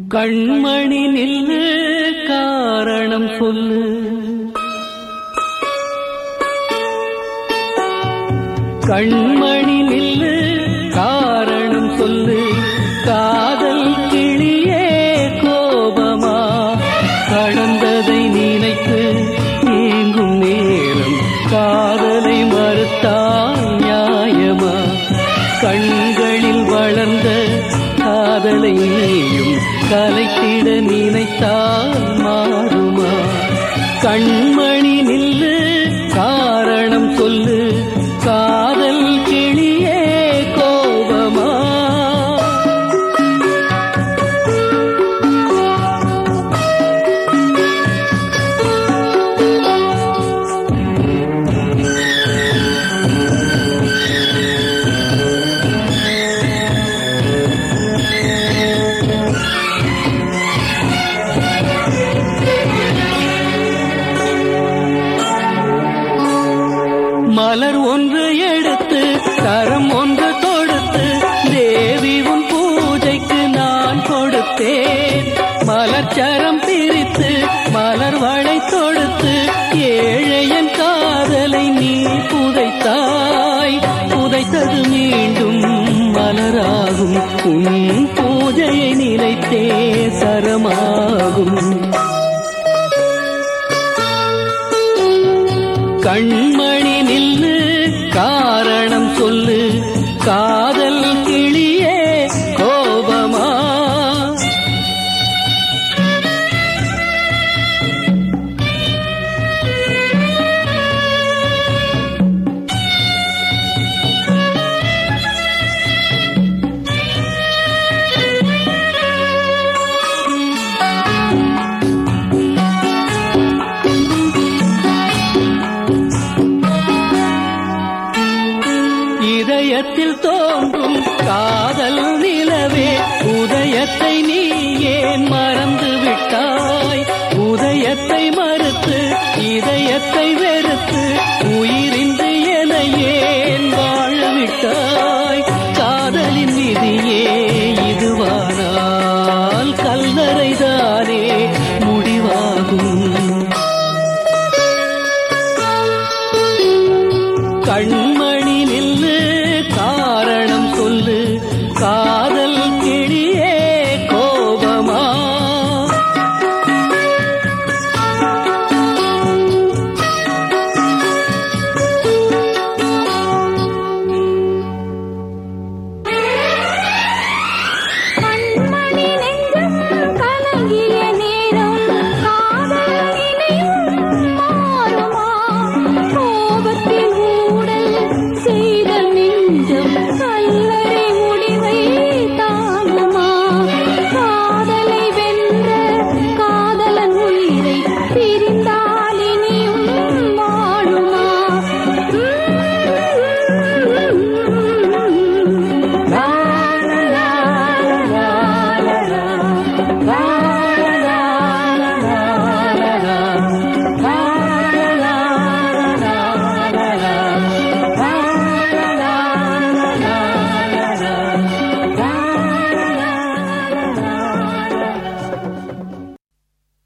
கண்மணி நில்லு காரணம் சொல்லு கண்மணி நில்லு காரணம் சொல்லு காதல் கிளியே கோபமா கடந்ததை நினைத்து நீங்கும் நேரம் காதலை மறுத்தால் நியாயமா கண்களில் வளர்ந்த காதலை நீயும் கலைத்திட நினைத்தால் மாறுமா கண்மணி நில்லு காரணம் சொல்லு காதல் கிளியே கோபமா மலர் ஒன்று எடுத்து கரம் ஒன்று தொடுத்து தேவி உன் பூஜைக்கு நான் கொடுத்தேன் மலர் சரம் பிரித்து மலர் வளை தொடுத்து ஏழையன் காதலை நீ புதைத்தாய் புதைத்தது மீண்டும் மலராகும் உன் பூஜையை நினைத்தே சரமாகும் கண்மணி நில்லு காரணம் சொல்லு காதல் கிளியே கோபமா இதயத்தில் தோன்றும் காதல் நிலவே உதயத்தை நீ ஏன் மறந்து விட்டாய் உதயத்தை மறுத்து இதயத்தை வெறுத்து உயிரின்றி என ஏன்